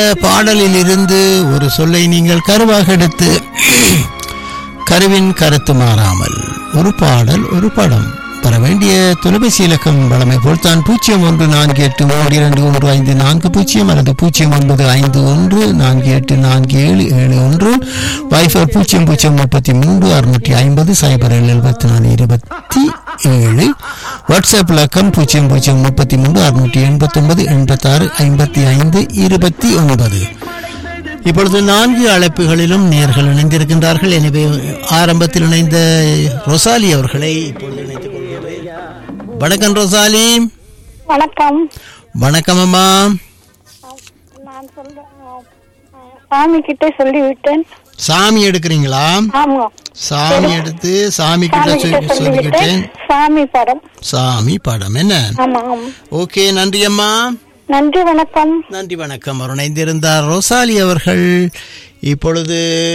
பாடலில் இருந்து ஒரு சொல்லை நீங்கள் கருவாக எடுத்து கருவின் கருத்து மாறாமல் ஒரு பாடல் ஒரு படம் பெற வேண்டிய தொலைபேசி இலக்கம் வழமை போல்தான் பூஜ்ஜியம் ஒன்று நான்கு எட்டு மூன்று இரண்டு ஒன்று ஐந்து நான்கு பூஜ்ஜியம் அல்லது பூஜ்ஜியம் ஒன்பது ஐந்து ஒன்று நான்கு எட்டு நான்கு ஏழு ஏழு ஒன்று வைஃபர் பூஜ்ஜியம் பூஜ்ஜியம் முப்பத்தி மூன்று அறுநூற்றி ஐம்பது சைபர் ஏழு எழுபத்தி நாலு இருபத்தி ஏழு வாட்ஸ்அப் இலக்கம் பூஜ்ஜியம் பூஜ்ஜியம் முப்பத்தி மூன்று அறுநூற்றி எண்பத்தொன்பது எண்பத்தாறு ஐம்பத்தி ஐந்து இருபத்தி ஒன்பது இப்பொழுது நான்கு அழைப்புகளிலும் நேர்கள் இணைந்திருக்கின்றார்கள் எனவே ஆரம்பத்தில் இணைந்த ரொசாலி அவர்களை இப்பொழுது இணைத்துக் கொள்கிறேன் வணக்கம் ரொசாலி வணக்கம் வணக்கம் அம்மா நான் சொல்றேன் சாமி கிட்ட சொல்லிவிட்டேன் சாமி எடுக்கிறீங்களா ஆமா சாமி எடுத்து சாமி கிட்ட சாமி கிட்ட சொல்லி- சொல்லிவிட்டேன் சொல்லிக்கிட்டேன் சாமி படம் சாமி படம் என்ன ஆமா ஆமா ஓகே நன்றி அம்மா நன்றி வணக்கம் நன்றி வணக்கம் அவர் இணைந்திருந்தார் ரோசாலி அவர்கள் இப்பொழுது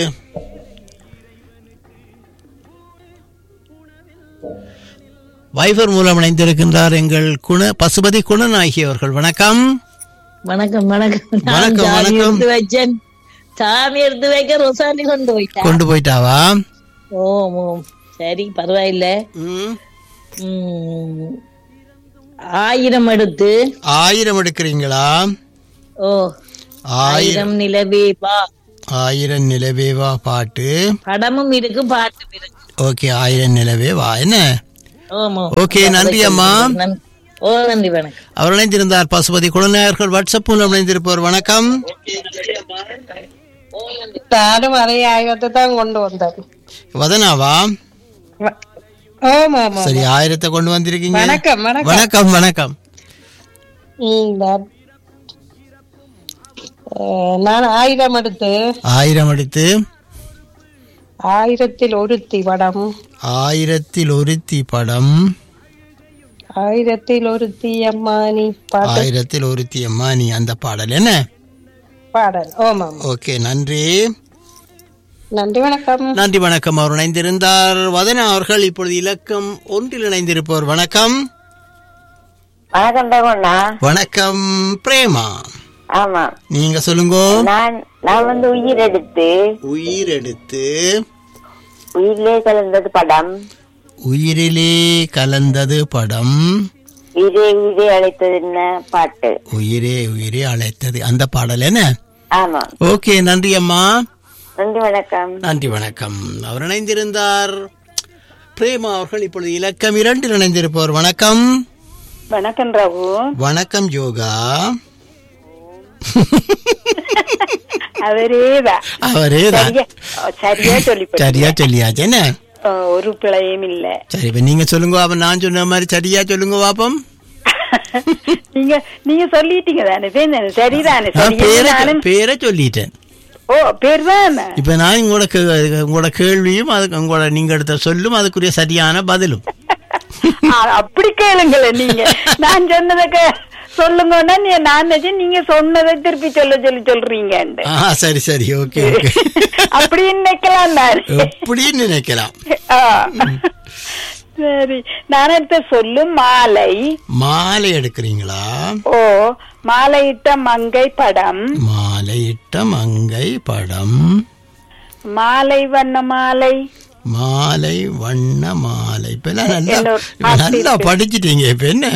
வைபர் மூலம் இணைந்திருக்கின்றார் எங்கள் குண பசுபதி குணநாயகி அவர்கள் வணக்கம் வணக்கம் வணக்கம் நான் வணக்கம், சாமி வணக்கம். எடுத்து வச்சேன் சாமி எடுத்து வைக்க ரொசாலி கொண்டு போயிட்டா கொண்டு போயிட்டாவா ஓம் ஓம் சரி பரவாயில்ல ம். உம், ஆயிரம் எடுத்து ஆயிரம் எடுக்கிறீங்களா ஓ ஆயிரம் ஆயிரம் நிலவே வா ஆயிரம் நிலவேவா பாட்டு படமும் இருக்கு பாட்டும் இருக்கு ஓகே ஆயிரம் நிலவே வா என்ன ஓமோ ஓகே நன்றி அம்மா நன்- ஓ நன்றி வணக்கம் அவர் இணைந்திருந்தார் பசுபதி குழந்தையர்கள் வாட்ஸ்அப் மூலம் இணைந்திருப்பவர் வணக்கம் நானும் அதே ஆயிரத்தை தான் கொண்டு வந்தேன் வதனாவா வ- ஆமா ஆமா சரி ஆயிரத்தை கொண்டு வந்திருக்கீங்க வணக்கம் வணக்கம் வணக்கம் வணக்கம் ம், நான்- அஹ், நான் ஆயிரம் எடுத்து ஆயிரம் எடுத்து ஆயிரத்தில் ஒருத்தி படம் ஆயிரத்தில் ஒருத்தி படம் ஆயிரத்தில் ஒருத்தி அம்மானி பாட்டு ஆயிரத்தில் ஒருத்தி அம்மா நீ அந்த பாடல் என்ன பாடல் ஓமாம் ஓகே நன்றி நன்றி வணக்கம் நன்றி வணக்கம் அவர் இணைந்திருந்தார் வதனா அவர்கள் இப்பொழுது இலக்கம் ஒன்றில் இணைந்திருப்பவர் வணக்கம் வணக்கம் தகுண்ணா வணக்கம் பிரேமா ஆமா நீங்க சொல்லுங்க நான் நான் வந்து உயிர் எடுத்து உயிர் எடுத்து உயிரிலே கலந்தது படம் உயிரிலே கலந்தது படம் உயிரே உயிரே அழைத்தது என்ன பாட்டு உயிரே உயிரே அழைத்தது அந்த பாடல் என்ன ஆமா ஓகே நன்றி அம்மா நன்றி வணக்கம் நன்றி வணக்கம் அவர் இணைந்திருந்தார் பிரேமா அவர்கள் இப்பொழுது இலக்கம் இரண்டில் இணைந்திருப்பவர் வணக்கம் வணக்கம் ராகு வணக்கம் யோகா அவரேதான் அவரே தான் சரியா சரியா சொல்லி சரியா சொல்லியாச்சு என்ன ஒரு பிழையும் இல்ல சரி இப்ப நீங்க சொல்லுங்க அப்ப நான் சொன்ன மாதிரி சரியா சொல்லுங்க பாப்போம் நீங்க நீங்க சொல்லிட்டீங்க தானே பேர் சரிதானே நான் சரி பேரை நானும் பேரை சொல்லிட்டேன் ஓ பேர் தானே இப்ப நான் உங்களோட கே- உங்களோட கேள்வியும் அதுக்கு உங்களோட நீங்க எடுத்த சொல்லும் அதுக்குரிய சரியான பதிலும் ஆ, அப்படி கேளுங்களேன் நீங்க நான் சொன்னதுக்கு சொல்லுங்கன்னா நீ- நான் நினைச்சேன் நீங்க சொன்னதை திருப்பி சொல்ல சொல்லி சொல்றீங்க ஆ சரி சரி ஓகே ஓகே அப்படி நினைக்கலாம் நான் எப்படின்னு நினைக்கலாம் ஆ. சரி நான் எடுத்த சொல்லு மாலை மாலை எடுக்கிறீங்களா ஓ மாலையிட்ட மங்கை படம் மாலையிட்ட மங்கை படம் மாலை வண்ண மாலை மாலை வண்ண மாலை இப்ப எல்லாம் நல்லா என்ன ஒரு இப்ப நல்லா பாட்டு படிச்சிட்டீங்க இப்ப என்ன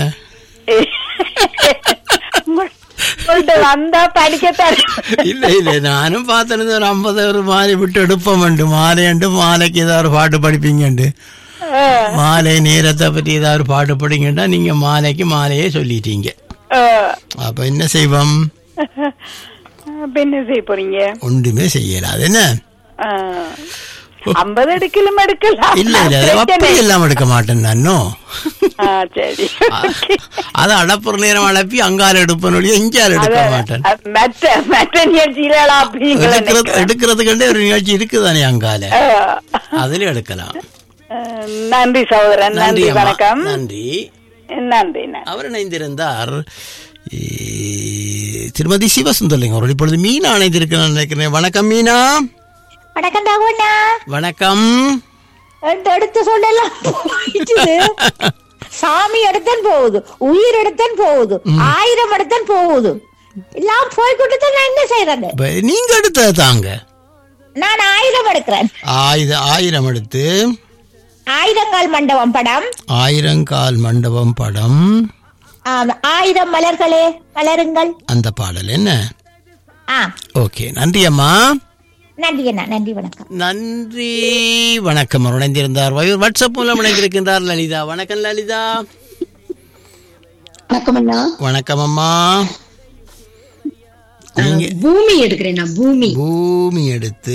உங்கள்ட்ட வந்தா படிக்கத்தான் இல்ல இல்ல நானும் பார்த்தது ஒரு ஐம்பது ஒரு மாலை விட்டு எடுப்போம் உண்டு மாலை உண்டு மாலைக்கு ஏதாவது ஒரு பாட்டு படிப்பீங்கண்டு ஆ, மாலை நேரத்தை பற்றி ஏதாவது ஒரு பாட்டு படிங்கன்னா நீங்க மாலைக்கு மாலையே சொல்லிட்டீங்க ஆ. அப்ப என்ன செய்வோம் அப்ப என்ன செய்ய போறீங்க ஒன்றுமே செய்யல அது என்ன ஆ. ஐம்பது எடுக்கலும் எடுக்கலாம் இல்ல இல்ல அது அப்படி பிரச்சனை. எல்லாம் எடுக்க மாட்டேன் நானோ ஆ, சரி அது அடப்புற நேரம் அழப்பி அங்கால எடுப்பனுடைய இஞ்சால எடுக்க மாட்டேன் அ, மற்ற மற்ற நிகழ்ச்சியில அப்படிங்கிற எடுக்கிறது எடுக்கிறதுக்கண்டே ஒரு நிகழ்ச்சி இருக்குதானே அங்கால ஆ. அதுல எடுக்கலாம் ஆ, நன்றி சகோதரன் நன்றி நன்றி அம்மா. வணக்கம் நன்றி நன்றி நன்றி அவர் இணைந்திருந்தார் ஏ, திருமதி சிவசுந்தரலிங்கம் அவர்கள் இப்பொழுது மீனா இணைந்திருக்கிறார் நினைக்கிறேன் வணக்கம் மீனா வணக்கம் தாகுண்ணா வணக்கம் எடுத்து சொல்லலாம் போயிட்டுது. சாமி எடுத்தன் போகுது உயிர் எடுத்தன் போகுது ஆயிரம் எடுத்தன் போகுது எல்லாம் போய் கொடுத்து நான் என்ன செய்யறது இப்ப நீங்க எடுத்தது தாங்க நான் ஆயுதம் எடுக்கிறேன் ஆயுத ஆயிரம் எடுத்து ஆயுதங்கால் மண்டபம் படம் ஆயிரங்கால் மண்டபம் படம் ஆம், ஆயிரம் மலர்களே மலருங்கள் அந்த பாடல் என்ன ஆ ஓகே நன்றி அம்மா நன்றி அண்ணா நன்றி வணக்கம் நன்றி வணக்கம் அவர் இணைந்திருந்தார் வயு- வாட்ஸ்அப் மூலம் இணைந்திருக்கின்றார் லலிதா வணக்கம் லலிதா வணக்கம் அண்ணா வணக்கம் அம்மா நீங்க பூமி எடுக்கிறேன் நான் பூமி பூமி எடுத்து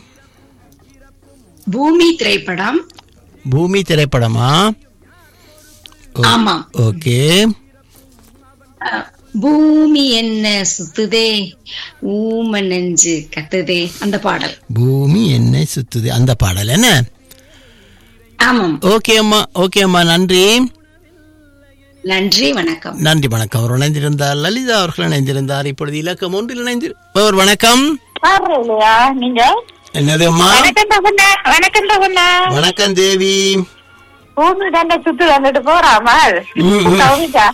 பூமி திரைப்படம் பூமி திரைப்படமா ஓ- ஆமா ஓகே அஹ், பூமி என்ன சுத்துதே ஊம நெஞ்சு கத்துதே அந்த பாடல் பூமி என்னை சுத்துது அந்த பாடல் என்ன ஆமாம் ஓகே அம்மா ஓகே அம்மா நன்றி நன்றி வணக்கம் நன்றி வணக்கம் அவர் இணைந்திருந்தார் லலிதா அவர்கள் இணைந்திருந்தார் இப்பொழுது இலக்கம் ஒன்றில் இணைந்திருப்பவர் வணக்கம் இல்லையா நீங்க என்னது அம்மா வணக்கம் தகுந்தா வணக்கம் தகுந்தா வணக்கம் தேவி பூமி தாண்ட சுத்து வந்துட்டு போறாமா ம், ம். சௌமிகா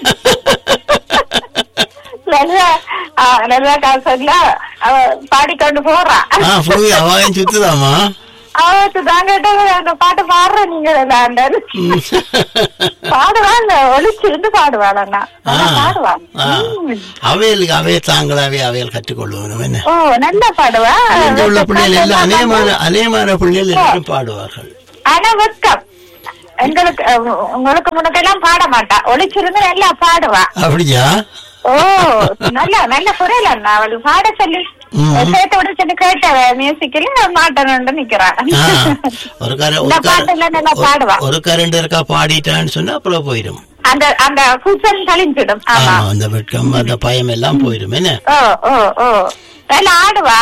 நல்லா ஆ, நல்லா காசுல அவ பாடிக்கொண்டு போறா ஆ பூமி அவாயம் சுத்துதாமா அவத்து தாங்க அந்த பாட்டு பாடுற நீங்க தாண்டன் பாடுவாள் ஒளிச்சிருந்து பாடுவாள் அண்ணா நல்லா ஆ. பாடுவாள் ஆ. அவையலுக்கு அவைய தாங்களாவே அவையல் கற்றுக்கொள்ளுவோம் என்ன ஓ நல்லா பாடுவா இங்க உள்ள பிள்ளைகள் எல்லாம் அநேகமான அநேகமான பிள்ளைகள் எல்லாரும் பாடுவார்கள் ஆனா வெக்கம் எங்களுக்கு அஹ், உங்களுக்கு முன்னக்கெல்லாம் பாட மாட்டா ஒளிச்சிருந்து நல்லா பாடுவா அப்படியா ஓ நல்ல நல்ல குரல் அண்ணா அவள் பாட சொல்லி ம். சேர்த்து விட சொல்லி கேட்டவ மியூசிக்ல மாட்டணும்னு நிக்கிறான் ஆ, ஒரு கர இந்த ஒரு பாட்டுல நல்லா பாடுவா கர- ஒரு கரண்ட் இருக்கா பாடிட்டான்னு சொன்னா அப்புறம் போயிடும் அந்த அந்த கூச்சல் கழிஞ்சிடும் ஆமா ஆமா அந்த வெட்கம் அந்த பயம் எல்லாம் போயிடும் என்ன ஓ ஓ ஓ நல்லா ஆடுவா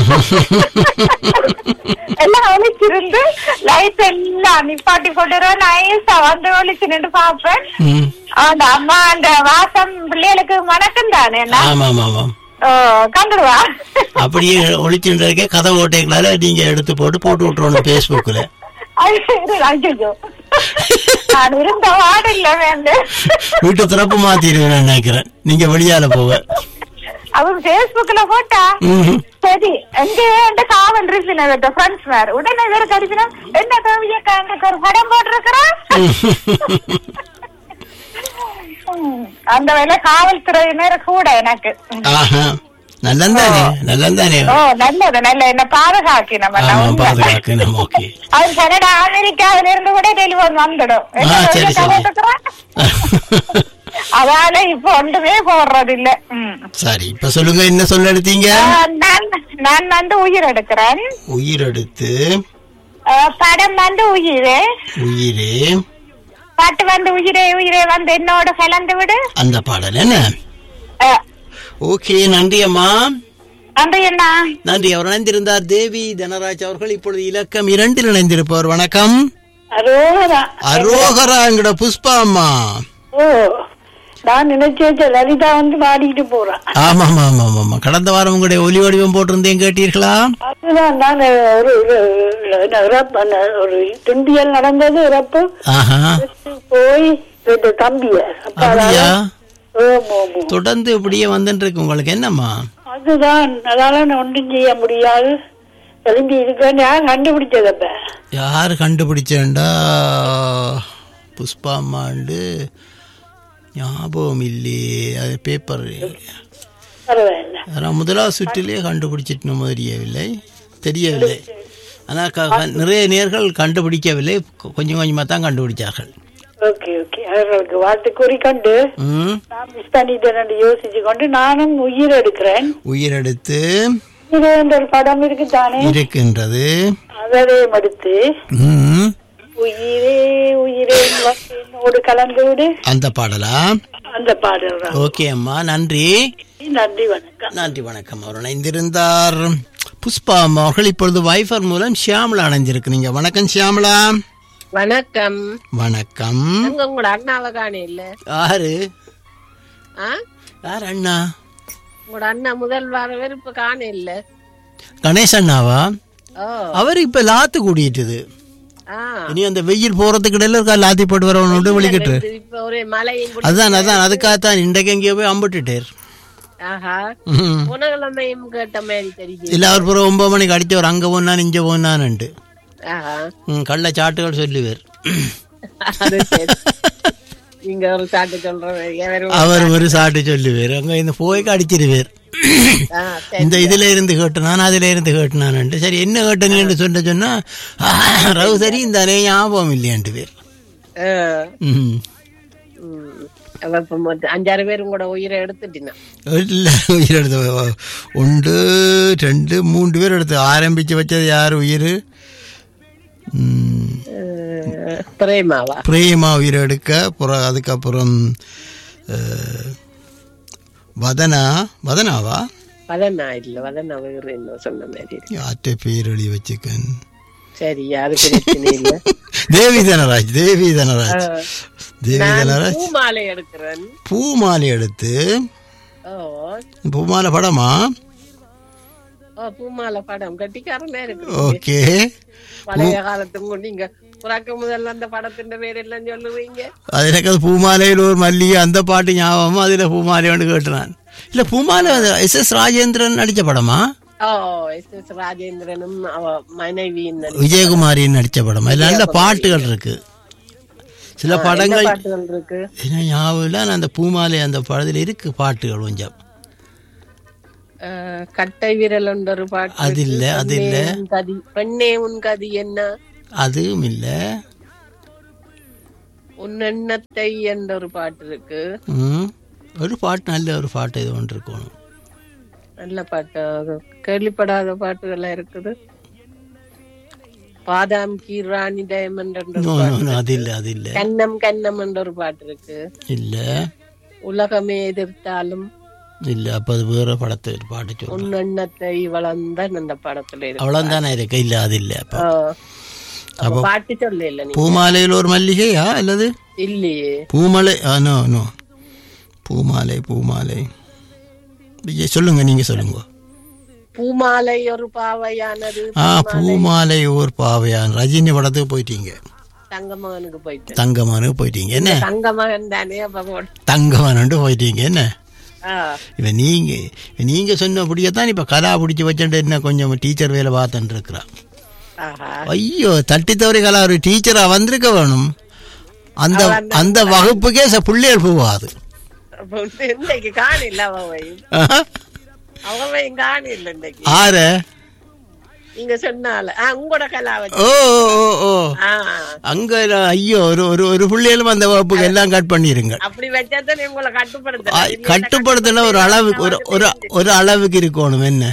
எல்லாம் ஒளிச்சிருந்து லைட் எல்லாம் நிப்பாட்டி போட்டுருவா நைஸா வந்து ஒளிச்சு நின்று பாப்பேன் ம். அந்த அம்மா அந்த வாசம் பிள்ளைகளுக்கு மணக்கம் தானே என்ன ஆமா ஆமா ஆமா ஓ கண்டுடுவா அப்படியே ஒளிச்சுட்டு இருக்க கதை ஓட்டைகளால நீங்க எடுத்து போட்டு போட்டு விட்டுறணும் பேஸ்புக்ல ஐயோ நான் இருந்த வார்டு இல்ல வேண்டு வீட்டு திறப்பு மாத்திடுவேன் நினைக்கிறேன் நீங்க வெளியால போக அவன் பேஸ்புக்ல போட்டா ம்ஹும். சரி எங்க எந்த காவல் இருக்கு ஃப்ரெண்ட்ஸ் வேற உடனே வேற கடிப்பினா என்ன கவிய காண்ட ஒரு படம் போட்டிருக்கிறான் அந்த வேலை காவல்துறையினர் கூட எனக்கு ஆஹா நல்லந்தானே நல்லந்தானே ஓ நல்லது நல்ல என்ன பாதுகாக்கி நம்ம ஆமா பாதுகாக்கு நம்ம ஓகே அவன் கனடா அமெரிக்காவில இருந்து கூட டெலிவரி வந்துடும் என்ன ஆ, சரி, கவிய சரி. போட்டிருக்கிறான்? அதால இப்ப ஒன்றுமே போடுறது இல்ல ம். சரி இப்ப சொல்லுங்க என்ன சொல்ல எடுத்தீங்க ஆ, நான் நான் வந்து உயிர் எடுக்கிறேன் உயிர் எடுத்து ஆ, படம் வந்து உயிரே உயிரே பாட்டு வந்து உயிரே உயிரே வந்து என்னோட கலந்து விடு அந்த பாடல் என்ன ஆ, ஓகே நன்றி அம்மா நன்றி அண்ணா நன்றி அவர் இணைந்திருந்தார் தேவி தனராஜ் அவர்கள் இப்பொழுது இலக்கம் இரண்டில் இணைந்திருப்பவர் வணக்கம் அரோரா அரோகரா எங்கட புஷ்பா அம்மா ஓ நான் நினைச்சேன் லலிதா வந்து பாடிட்டு போறான் ஆமா ஆமா ஆமா ஆமா, ஆமா கடந்த வாரம் உங்களுடைய ஒலி வடிவம் போட்டிருந்தேன் கேட்டீர்களா அதுதான் நான் ஒரு ஒரு இறப்பு அந்த ஒரு துண்டியல் நடந்தது இறப்பு ஆஹா போய் இந்த தம்பிய அப்ப அப்படியா ஓம் ஓம் ஓம். தொடர்ந்து இப்படியே வந்துட்டு இருக்கு உங்களுக்கு என்னம்மா அதுதான் அதால நான் ஒன்றும் செய்ய முடியாது எழுந்தி இருக்கேன் யார் கண்டுபிடிச்சதப்ப யார் கண்டுபிடிச்சேன்டா புஷ்பா அம்மாண்டு ஞாபகம் இல்லையே அது பேப்பர் பரவாயில்ல அதான் முதலாவது சுற்றிலே கண்டுபிடிச்சிட்டு தெரியவில்லை தெரியவில்லை ஆனால் க- க- நிறைய நேர்கள் கண்டுபிடிக்கவில்லை கொ- கொஞ்சம் கொஞ்சமாக தான் கண்டுபிடிச்சார்கள் ஓகே ஓகே அவர்களுக்கு வாழ்த்து கூறிக்கொண்டு ம் நான் மிஸ் பண்ணிட்டேன் யோசிச்சு கொண்டு நானும் உயிர் எடுக்கிறேன் உயிரெடுத்து இது என்ற ஒரு படம் இருக்குதானே இருக்கின்றது அதரையும் எடுத்து ம் உயிரே உயிரே வந்து என்னோடு கலந்து விடு அந்த பாடலா அந்த பாடல் தான் ஓகே அம்மா நன்றி நன்றி வணக்கம் நன்றி வணக்கம் அவர் இணைந்திருந்தார் புஷ்பா அம்மா அவர்கள் இப்பொழுது வைஃபர் மூலம் ஷியாமலா அணைஞ்சிருக்கிறீங்க வணக்கம் ஷியாமலா வணக்கம் வணக்கம் அங்க உங்களோட அண்ணாவை காணே இல்ல யாரு ஆ யார் அண்ணா உங்களோட அண்ணா முதல் வாரவர் இப்ப காணே இல்ல கணேஷ் அண்ணாவா ஓ அவர் இப்ப லாத்து கூடிட்டுது ஆ இனி அந்த வெயில் போறதுக்கு இடையில இருக்கா லாத்தி போட்டு வரவனோட விழிக்கிட்டு இப்ப ஒரே மழையும் கூட அதான் அதான் அதுக்காகத்தான் இன்றைக்கு எங்கேயோ போய் அம்பிட்டுட்டார் ஆஹா ம். போன கிழமையும் கேட்ட மாதிரி தெரியுது இல்ல அவர் பிறகு ஒன்பது மணிக்கு அடிச்சவர் அங்க போனான் இங்க போனான்ட்டு ஆஹா ம், கள்ள சாட்டுகள் சொல்லுவார் அது சரி நீங்க ஒரு சாட்டு சொல்ற அவர் ஒரு சாட்டு சொல்லுவார் அங்க இந்த போய்க்கு அடிச்சிருவார் இந்த இதுல இருந்து கேட்டு நான் அதுல இருந்து கேட்டுனான்ட்டு சரி என்ன கேட்டனு சொன்ன சொன்னா ரவு சரி இந்த ஞாபகம் இல்லையான்ட்டு பேர் ம். அஞ்சாறு பேரும் கூட உயிரை எடுத்துட்டினா இல்ல உயிர் எடுத்து ஒன்று ரெண்டு மூன்று பேர் எடுத்து ஆரம்பிச்சு வச்சது யார் உயிர் ம், அஹ், பிரேமாவா பிரேமா உயிர் எடுக்க அப்புறம் அதுக்கப்புறம் அஹ், வதனா வதனாவா வதனா இல்ல வதனா வேறு என்ன சொன்ன மாதிரி இருக்கு. யார்கிட்ட பேர் எழுதி வச்சுக்கன் சரி யாருக்கு பிரச்சனை இல்ல தேவி தனராஜ் தேவி தனராஜ் அஹ், தேவி நான் தனராஜ் பூமாலை எடுக்கிறேன் பூமாலை எடுத்து ஓ பூமாலை படமா ஓ பூமாலை படம் கட்டிக்காரனா இருக்கு ஓகே பழைய காலத்துக்கு நீங்க புறக்க முதல்ல அந்த படத்தின் பேர் எல்லாம் சொல்லுவீங்க அது எனக்கு அது பூமாலையில் ஒரு மல்லிகை அந்த பாட்டு ஞாபகமா அதில் பூமாலை வந்து கேட்டுனான் இல்லை பூமாலை எஸ் எஸ் ராஜேந்திரன் நடித்த படமா ஓ எஸ் எஸ் ராஜேந்திரனும் அவ மனைவியின் நடி- விஜயகுமாரின் நடித்த படமா இல்லை நல்ல பாட்டுகள் இருக்கு சில என்ன படங்கள் பாட்டுகள் இருக்கு என்ன ஞாபகம் இல்லை ஆனா அந்த பூமாலை அந்த படத்தில் இருக்கு பாட்டுகள் கொஞ்சம் அஹ், கட்டை விரல் என்ற ஒரு பாட்டு அது இருக்கு. இல்ல, அது இல்ல. பெண்ணே உன் கதி பெண்ணே உன் கதி என்ன அதுவும் இல்லை உன் எண்ணத்தை என்ற ஒரு பாட்டு இருக்கு ம். ஒரு பாட்டு நல்ல ஒரு பாட்டு இது ஒன்று இருக்கணும் நல்ல பாட்டு அது கேள்விப்படாத பாட்டுகள் இருக்குது பாதாம் கீ ராணி டைமண்ட் என்ற ஒரு நோ பாட்டு நோ அது இல்லை அது இல்லை கண்ணம் கண்ணம் என்ற ஒரு பாட்டு இருக்கு இல்லை உலகமே எதிர்த்தாலும் இல்லை அப்போ அது வேற படத்தை ஒரு பாட்டு சொல்றேன் உன் எண்ணத்தை வளர்ந்த அந்த படத்துல இருக்கு அவ்வளோதானே இருக்கு இல்லை அது இல்லை அப்போ ஆ. அப்ப பாட்டு சொல்ல இல்ல நீ பூமாலையில் ஒரு மல்லிகையா அல்லது இல்லையே பூமலை ஆ நோ நோ பூமாலை பூமாலை ஐயா, சொல்லுங்க நீங்க சொல்லுங்க பூமாலை ஒரு பாவையானது ஆ பூமாலை ஓர் பாவையான் ரஜினி படத்துக்கு போயிட்டீங்க தங்கமகனுக்கு போயிட்டு தங்கமானுக்கு போயிட்டீங்க என்ன தங்கமகன் தானே அப்ப போட்டு தங்கமானு போயிட்டீங்க என்ன ஆ. இப்ப நீங்க இப்ப நீங்க சொன்னபடியே தான் இப்ப கலா பிடிச்சி வச்சுட்டு என்ன கொஞ்சம் டீச்சர் வேலை பார்த்துட்டு இருக்கிறான் ஆஹா ஐயோ தட்டி தவறி கலா ஒரு டீச்சரா வந்திருக்க வேணும் அந்த அந்த வகுப்புக்கே ச பிள்ளைகள் போவாது அப்ப இன்னைக்கு காணில்ல அவவையும் ஆஹா. அவவையும் காணில்ல இன்னைக்கு ஆற நீங்க சொன்னால ஆ உங்களோட கலா வச்சு ஓ ஓ, ஓ ஓ ஆ அங்க ஐயோ ஒரு ஒரு ஒரு பிள்ளைகளும் அந்த வகுப்புக்கு எல்லாம் கட் பண்ணிருங்க அப்படி வச்சாதான் உங்களை கட்டுப்படுத்த கட்டுப்படுத்தின ஒரு அளவுக்கு ஒரு ஒரு ஒரு அளவுக்கு இருக்கணும் என்ன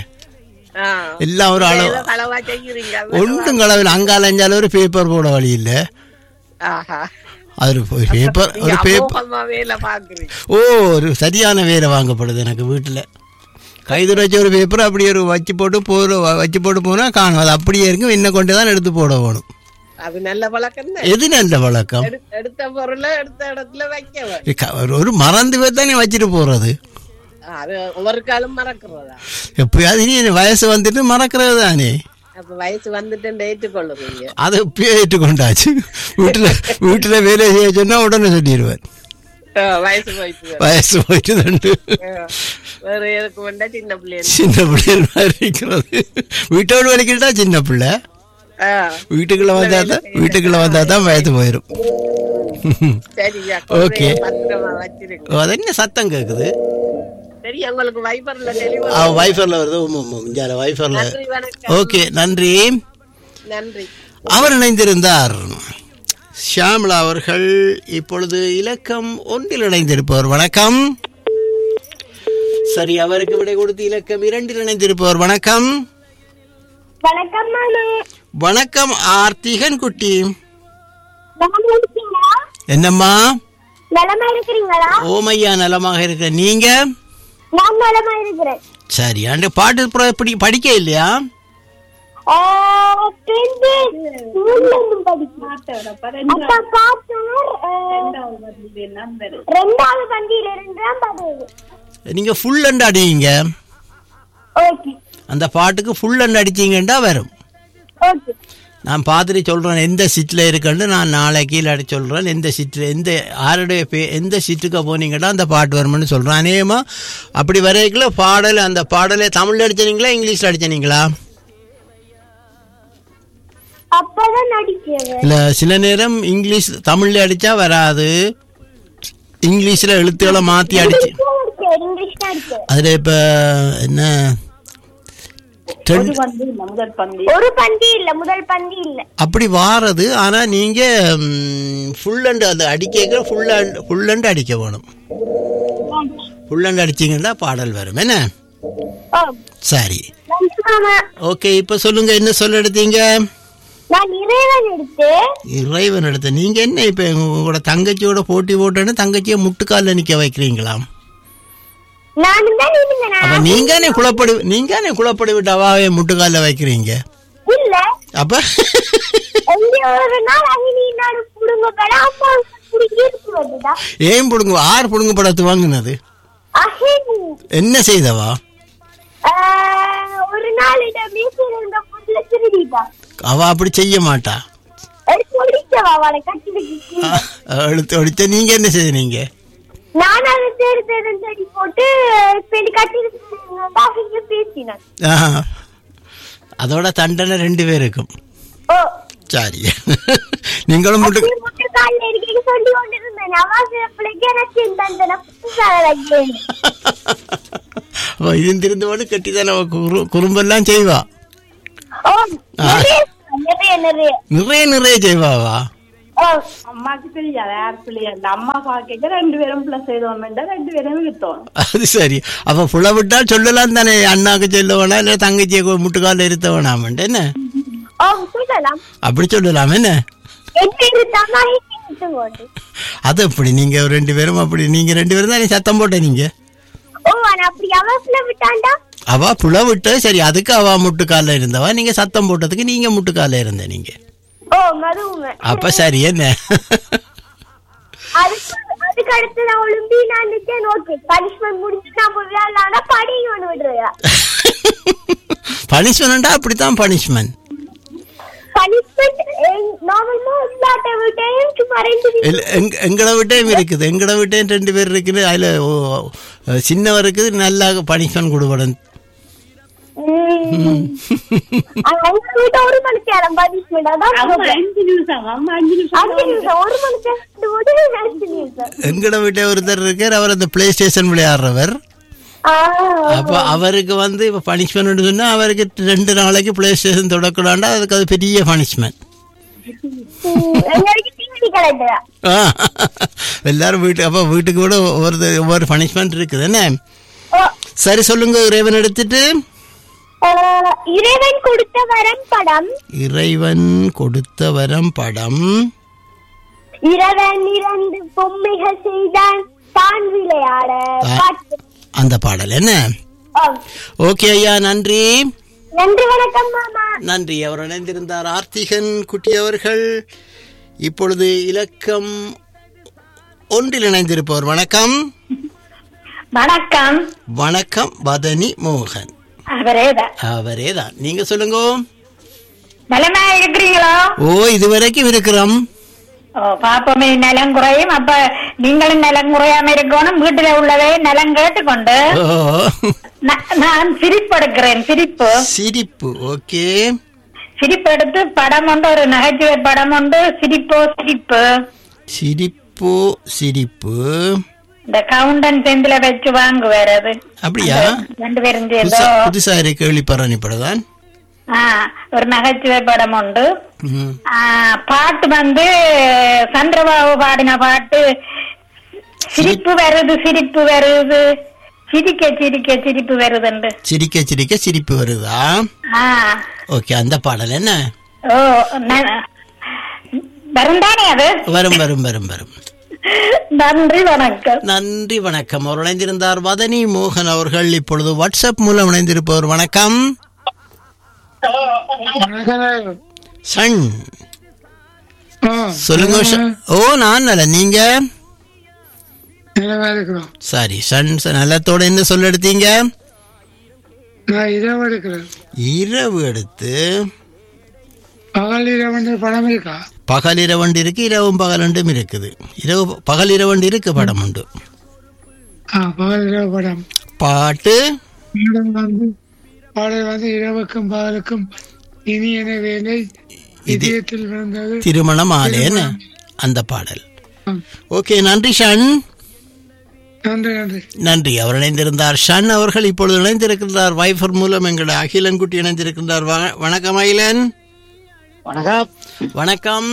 எல்லாம் ஒரு அளவு களவா செய்யுறீங்க ஒன்றும் களவில் அங்கால அஞ்சால ஒரு பேப்பர் போட வழி இல்ல ஆஹா அது ஒரு பேப்பர் ஒரு பேப்பர் அமோகமா வேலை பாக்குறீங்க ஓ ஒரு சரியான வேலை வாங்கப்படுது எனக்கு வீட்டுல கைதுல வச்ச ஒரு பேப்பர் அப்படியே ஒரு வச்சு போட்டு போற வச்சு போட்டு போனா காணும் அது அப்படியே இருக்கும் இன்னும் கொண்டு தான் எடுத்து போட வேணும் அது நல்ல பழக்கம் தான் எது நல்ல வழக்கம் எடுத்த பொருளை எடுத்த இடத்துல வைக்க வேணும். க- ஒரு- ஒரு மறந்து போய் தானே வச்சுட்டு போறது அது ஒவ்வொரு காலம் மறக்கிறதா எப்பயாவது நீ வயசு வந்துட்டு மறக்கிறது தானே அப்ப வயசு வந்துட்டு ஏற்றுக்கொள்ளுறீங்க அதை இப்பயே ஏற்றுக்கொண்டாச்சு வீட்டுல வீட்டுல வேலை செய்ய சொன்னா உடனே சொல்லிடுவார் ஆ, வயசு போயிட்டு வரும். வயசு போயிட்டு தண்டு ஆ, வேற எதுக்கு வேண்டா சின்ன பிள்ளைங்க சின்ன பிள்ளைகள் மாதிரி இருக்கிறது வீட்டோடு வலிக்கிட்டா சின்ன பிள்ளை ஆ, வீட்டுக்குள்ள வந்தா தான் வீட்டுக்குள்ள வந்தா தான் வயது போயிடும் சரியா Okay. குழந்தைய பத்திரமா வச்சிருங்க அது என்ன சத்தம் கேக்குது சரி உங்களுக்கு வைபர்ல தெளிவா வைஃபர்ல வருது இஞ்சால வைஃபர்ல நன்றி வணக்கம் ஓகே நன்றி நன்றி அவர் இணைந்திருந்தார் ஷியாமலா அவர்கள் இப்பொழுது இலக்கம் ஒன்றில் இணைந்திருப்பவர் வணக்கம் சரி அவருக்கு விடை கொடுத்து இலக்கம் இரண்டில் இணைந்திருப்பவர் வணக்கம் வணக்கம் மாமா வணக்கம் ஆர்த்திகன் குட்டி நலமா இருக்கீங்களா என்னம்மா நலமா இருக்கிறீங்களா ஓமையா நலமாக இருக்க நீங்க நான் நலமா இருக்கிறேன் சரி அந்த பாட்டு அப்புறம் எப்படி படிக்க இல்லையா ஆ, பிந்து மூணுலேருந்து படிக்கிறேன். அப்பா காத்தனர், ஆ, ரெண்டாவது பந்தியில இருந்தான் பதிவு நீங்க ஃபுல் அண்ட் அடிங்க ஓகே அந்த பாட்டுக்கு ஃபுல் அண்ட் அடிச்சீங்கன்னா வரும் ஓகே நான் பார்த்துட்டு சொல்கிறேன் எந்த சீட்டில் இருக்குன்னு நான் நாளை கீழே அடிச்சு சொல்கிறேன் எந்த சீட்டில் எந்த யாருடைய பே எந்த சீட்டுக்கு போனீங்கன்னா அந்த பாட்டு வரும்னு சொல்கிறேன் அநேகமாக அப்படி வரைக்குள்ள பாடல் அந்த பாடலை தமிழில் அடிச்சனீங்களா இங்கிலீஷில் அடிச்சனீங்களா அப்பதான் நடிக்கிறேன் இல்லை சில நேரம் இங்கிலீஷ் தமிழில் அடித்தா வராது இங்கிலீஷில் எழுத்துக்களை மாற்றி அடிச்சு இங்கிலீஷ் தான் இருக்கு அதில் இப்போ என்ன ஒரு trend- பந்து இல்ல முதல் பந்து ஒரு பந்தி இல்ல முதல் பந்தி இல்ல அப்படி வாரது ஆனால் நீங்கள் ஃபுல் அண்ட் அது அடிக்க ஃபுல் அண்ட் ஃபுல் அண்ட் அடிக்க வேணும் ஃபுல் அண்ட் அடிச்சிங்கன்னா பாடல் வரும் என்ன ஓ சரி நன்றி மாமா ஓகே இப்போ சொல்லுங்க என்ன சொல்ல எடுத்தீங்க நான் இறைவன் எடுத்து இறைவன் எடுத்த நீங்க என்ன இப்போ உங்களோட தங்கச்சியோட போட்டி போட்டேன்னு தங்கச்சியை முட்டுக்காலில் நிற்க வைக்கிறீங்களா நானும் தான் இருந்தேன் அப்ப நீங்க குழப்படி நீங்க குழப்படி விட்டு அவாவே முட்டுக்காலில் வைக்கிறீங்க இல்ல அப்ப எங்க ஒரு நாள் அகினி நாடு புடுங்க பட அம்மா புடிங்க இருக்கு வந்துதா ஏன் புடுங்க ஆறு புடுங்க படத்து வாங்கினது அகினி என்ன செய்தவா ஆஹ், ஒரு நாள் இந்த மீசையில இருந்த புள்ள திருடிட்டா அவ அப்படி செய்ய மாட்டா எடுத்து ஒடிச்சவா அவளை கட்டிட்டு எழுத்து அடிச்ச நீங்க என்ன செய்தீங்க நான் அதை தேடி தேடி தேடி போட்டு பெண் கட்டிட்டு பேசினேன் ஆஹா. அதோட தண்டனை ரெண்டு பேருக்கும் ஓ சரி நீங்களும் முட்டு அப்படியே முட்டை காலில் இருக்கீங்க சொல்லி கொண்டிருந்தேன் அவாசிய பிள்ளைக்கு எனக்கு இந்த அந்த புதுசாக வைக்கிறேன் அவ இருந்திருந்து போது கட்டிதானே அவ குறு- குறும்பெல்லாம் செய்வா ஓ நிறைய நிறைய நிறைய நிறைய நிறைய செய்வாவா ஓ அம்மாக்கு தெரியாது யார் பிள்ளையா இந்த அம்மா பாக்க ரெண்டு பேரும் பிள்ளை செய்தோம்னா ரெண்டு பேரும் வித்தோம் அது சரி அப்ப புல விட்டா சொல்லலாம் தானே அண்ணாக்கு சொல்ல வேணாம் இல்ல தங்கச்சியை முட்டுக்கால இருத்த வேணாமன்ட்டு என்ன ஓ சொல்லலாம் அப்படி சொல்லலாம் என்ன எட்டு இருந்தா இட்டு கொண்டு அது அப்படி நீங்க ரெண்டு பேரும் அப்படி நீங்க ரெண்டு பேரும் தானே சத்தம் போட்ட நீங்க ஓ ஆனா அப்படி அவசில விட்டாண்டா அவ புல விட்டு சரி அதுக்கு அவ முட்டுக்கால இருந்தவா நீங்க சத்தம் போட்டதுக்கு நீங்க முட்டுக்கால இருந்த நீங்க ஓ மதுவுங்க அப்ப சரி என்ன அதுக்கு அதுக்கு அடுத்து நான் ஒளிம்பி நான் நிச்சயம் ஓகே பனிஷ்மெண்ட் முடிஞ்சு நான் போய் விளையாடலாம்னா படிங்க ஒன்று விடுறியா பனிஷ்மெண்டா அப்படித்தான் பனிஷ்மெண்ட் பனிஷ்மெண்ட் நார்மலா விளையாட்டை விட்டையும் சும்மா ரெண்டு இல்ல, எங்க- எங்கட விட்டையும் இருக்குது எங்கட விட்டையும் ரெண்டு பேர் இருக்குது அதுல ஓ, சின்னவர் இருக்குது நல்லா பனிஷ்மெண்ட் கொடுபடும் அங்க விட்ட ஒரு மணிக்கு நேரம் பனிஷ்மெண்ட் அதான் அம்மா அஞ்சு நிமிஷம் அம்மா அஞ்சு நிமிஷம் அஞ்சு நிமிஷம் ஒரு மணிக்கு போட்டு அஞ்சு நிமிஷம் எங்கட வீட்டை ஒருத்தர் இருக்கார் அவர் அந்த பிளே ஸ்டேஷன் விளையாடுறவர் ஆ, அப்ப அவருக்கு வந்து இப்ப பனிஷ்மெண்ட் சொன்னா அவருக்கு ரெண்டு நாளைக்கு பிளே ஸ்டேஷன் தொடக்கூடாண்டா அதுக்கு அது பெரிய பனிஷ்மெண்ட் ம், எங்களுக்கு டிவி கிடையாது எல்லாரும் வீட்டு அப்ப வீட்டுக்கு கூட ஒவ்வொரு ஒவ்வொரு பனிஷ்மெண்ட் இருக்குது என்ன ஓ, சரி சொல்லுங்க இறைவன் எடுத்துட்டு ஆஹ், இறைவன் கொடுத்த வரம் படம் இறைவன் கொடுத்த வரம் படம் இறைவன் இரண்டு பொம்மைகள் செய்தான் தான் விளையாட ஆ. பாட்டு அந்த பாடல் என்ன ஓ, ஓகே ஐயா நன்றி நன்றி வணக்கம் மாமா நன்றி அவர் இணைந்திருந்தார் ஆர்த்திகன் குட்டி அவர்கள் இப்பொழுது இலக்கம் ஒன்றில் இணைந்திருப்பவர் வணக்கம் வணக்கம் வணக்கம் வதனி மோகன் அவரேதான் அவரே தான் நீங்க சொல்லுங்க நலமா இருக்கிறீங்களோ ஓ இதுவரைக்கும் இருக்கிறோம் ஓ பாப்பமே நலம் குறையும் அப்ப நீங்களும் நலம் குறையாம இருக்கணும் வீட்டுல உள்ளதை நலம் கேட்டுக்கொண்டு ஓ ந- நான் சிரிப்பு எடுக்கிறேன் சிரிப்பு சிரிப்பு ஓகே சிரிப்பு எடுத்து படம் உண்டு ஒரு நகைச்சுவை படம் உண்டு சிரிப்போ சிரிப்பு சிரிப்பு சிரிப்பு இந்த கவுண்டன் செந்தில வச்சு வாங்குவார் அது அப்படியா ரெண்டு பேரும் சேர்ந்தோ புதுசா புதுசா இருக்கு கேள்விப்படுறேன் இப்பதான் ஆ, ஒரு நகைச்சுவை படம் உண்டு ம். ஆ, பாட்டு வந்து சந்திரபாபு பாடின பாட்டு சிரிப்பு வருது சிரிப்பு வருது சிரிக்க சிரிக்க சிரிப்பு வருதுண்டு சிரிக்க சிரிக்க சிரிப்பு வருதா ஆ ஓகே அந்த பாடல் என்ன ஓ ந- வருந்தானே அது வரும் வரும் வரும் வரும் நன்றி வணக்கம் நன்றி வணக்கம் அவர் இணைந்திருந்தார் வதனி மோகன் அவர்கள் இப்பொழுது வாட்ஸ்அப் மூலம் இணைந்திருப்பவர் வணக்கம் சன் சொல்லுங்க ச- ஓ நான் நல்ல நீங்க நிலவா இருக்கிறோம் சரி சன் ச- நலத்தோட என்ன சொல்ல எடுத்தீங்க நான் இரவு எடுக்கிறேன் இரவு எடுத்து பகல் இரவு படம் இருக்கா பகல் இரவண்டு இருக்கு இரவும் பகலண்டும் இருக்குது இரவு பகல் இரவண்டு இருக்கு படம் உண்டு ஆ பகல் இரவு படம் பாட்டு பாடல் வந்து பாடல் வந்து இரவுக்கும் பகலுக்கும் இனியன வேலை இதயத்தில் விழுந்தது திருமண மாலேன்னு அந்த பாடல் ஓகே நன்றி ஷன் நன்றி நன்றி நன்றி அவர் இணைந்திருந்தார் ஷன் அவர்கள் இப்பொழுது இணைந்திருக்கின்றார் வைஃபர் மூலம் எங்களுடைய அகிலன் குட்டி இணைந்திருக்கின்றார் வ- வணக்கம் அகிலன் வணக்கம் வணக்கம்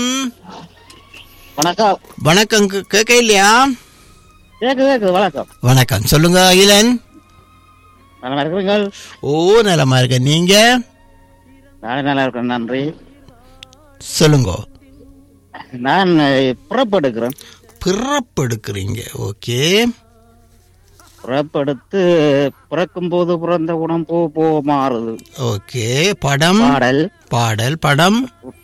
வணக்கம் வணக்கம் கே- கேட்க இல்லையா கேக்குது கேக்குது வணக்கம் வணக்கம் சொல்லுங்க அகிலன் நல்லா இருக்கிறீங்க ஓ நலமா இருக்க நீங்க நானே நல்லா இருக்கேன் நன்றி சொல்லுங்க நான் புறப்படுக்கிறேன் பிறப்பெடுக்கிறீங்க ஓகே புறப்படுத்து பிறக்கும் போது பிறந்த குணம் போ போ மாறுது ஓகே படம் பாடல் பாடல் படம்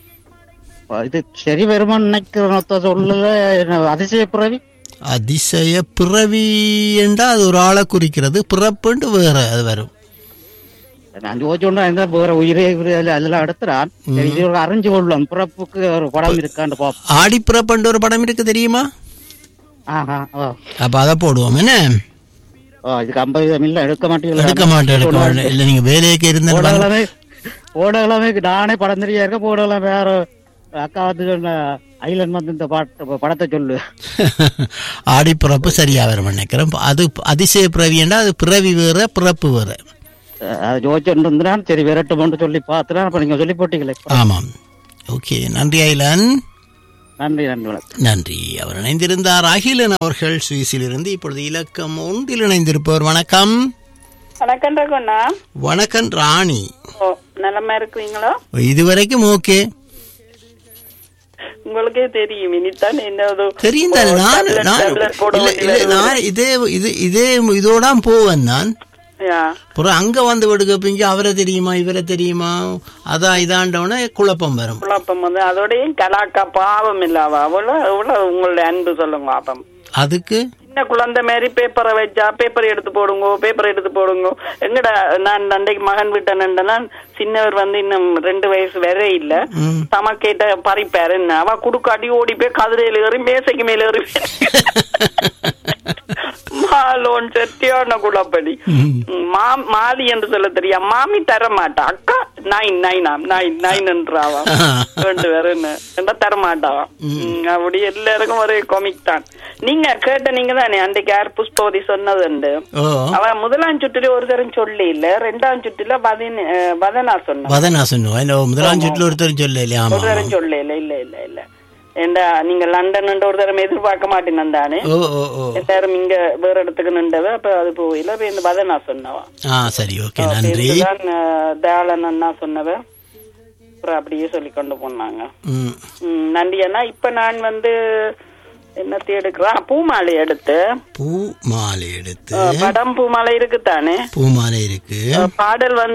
இது சரி வருமான்னு நினைக்கிற சொல்லல அதிசய பிறவி அதிசய பிறவி என்றால் அது ஒரு ஆளை குறிக்கிறது பிறப்புண்டு வேற அது வரும் நான் யோசிச்சோண்டா இந்த வேற உயிரே உயிரே அதுல- அதெல்லாம் எடுத்துறான் சரி, இது ஒரு அறிஞ்சு கொள்ளும் பிறப்புக்கு ஒரு படம் இருக்கான்னு பாப்போம் ஆடி பிறப்புண்டு ஒரு படம் இருக்கு தெரியுமா ஆஹா ஓ அப்ப அதை போடுவோம் என்ன ஓ இதுக்கு ஐம்பது மில்ல எடுக்க மாட்டீங்களா எடுக்க மாட்டேன் எடுக்க மாட்டேன் இல்ல நீங்க வேலைக்கு இருந்த போடலாமே போடலாமே நானே படம் தெரியா இருக்க போடலாம் வேற அக்கா வந்து ஐலண்ட் வந்து இந்த பாட்டு படத்தை சொல்லு ஆடி பிறப்பு சரியா வரும் நினைக்கிறேன் அது அதிசய பிறவி என்றால் அது பிறவி வேற பிறப்பு வேற அது ஜோதிச்சு இருந்தான் சரி விரட்டுமோன்னு சொல்லி பார்த்துனா அப்ப நீங்க சொல்லி போட்டீங்களே ஆமாம் ஓகே நன்றி அகிலன் நன்றி நன்றி வணக்கம் நன்றி அவர் இணைந்திருந்தார் அகிலன் அவர்கள் சுவிஸில் இருந்து இப்பொழுது இலக்கம் ஒன்றில் இணைந்திருப்பவர் வணக்கம் வணக்கம் ரகுண்ணா வணக்கம் ராணி ஓ நலமா இருக்கிறீங்களோ இதுவரைக்கும் ஓகே உங்களுக்கே தெரியும் இனித்தான் என்னது தெரியும் தானே ஓ, நான் tablet, நான் tablet போட இல்ல இல்ல வேண்டியது நான் இதே இது இதே இதோட போவேன் நான் யா. அப்புறம் அங்க வந்து விடுக்கப்பீங்க அவரை தெரியுமா இவரை தெரியுமா அதான் இதாண்டவன குழப்பம் வரும் குழப்பம் வந்து அதோடய கலாக்கா பாவம் இல்லாவா அவ்வளோ எவ்வளவு உங்களுடைய அன்பு சொல்லுங்க பாப்பம் அதுக்கு சின்ன குழந்தை மாதிரி பேப்பரை வச்சா பேப்பர் எடுத்து போடுங்க பேப்பர் எடுத்து போடுங்க எங்கடா நான் அன்றைக்கு மகன் விட்டேன்னா சின்னவர் வந்து இன்னும் ரெண்டு வயசு வர இல்ல ம். சமக்கேட்ட பறிப்பாரு என்ன அவ குடுக்காட்டி ஓடி போய் கதிரையில ஏறி மேசைக்கு மேல ஏறி மாலோன் செட்டியான குழப்படி மா- மாலி என்று சொல்ல தெரியா மாமி தர மாட்டா அக்கா நைன் நைனாம் நைன் நைன் என்றாவா ரெண்டு பேரும் என்ன என்ன தர மாட்டாவா ம், அப்படி எல்லாருக்கும் ஒரே கொமிக் தான் நீங்க கேட்ட நீங்க தானே அன்றைக்கு யார் புஷ்பவதி சொன்னது உண்டு ஓ அவ முதலாம் சுற்றுல ஒரு தரம் சொல்லி இல்ல ரெண்டாம் சுற்றுல வதன் அஹ், வதனா சொன்ன வதனா சொன்னோம் இந்த முதலாம் சுற்றுல ஒருத்தர் சொல்ல இல்லையா ஆமா ஒரு தரம் சொல்ல இல்ல இல்ல இல்ல இல்ல ஏண்டா நீங்க லண்டன் ஒரு தரம் எதிர்பார்க்க மாட்டேன் தானே ஓ ஓ ஓ எல்லாரும் இங்க வேற இடத்துக்கு நின்றவ அப்ப அது போயில அப்ப இந்த வதனா சொன்னவா ஆ சரி ஓகே நன்றி இதுதான், அஹ், தயாளன் அண்ணா சொன்னவ அப்புறம் அப்படியே சொல்லி கொண்டு போனாங்க ம் ம், நன்றி அண்ணா இப்ப நான் வந்து என்னத்தை எடுக்கிறேன் பூமாலை எடுத்து பூ மாலை எடுத்து அஹ், படம் பூமாலை இருக்குத்தானே பூ மாலை இருக்கு அஹ், பாடல் வந்து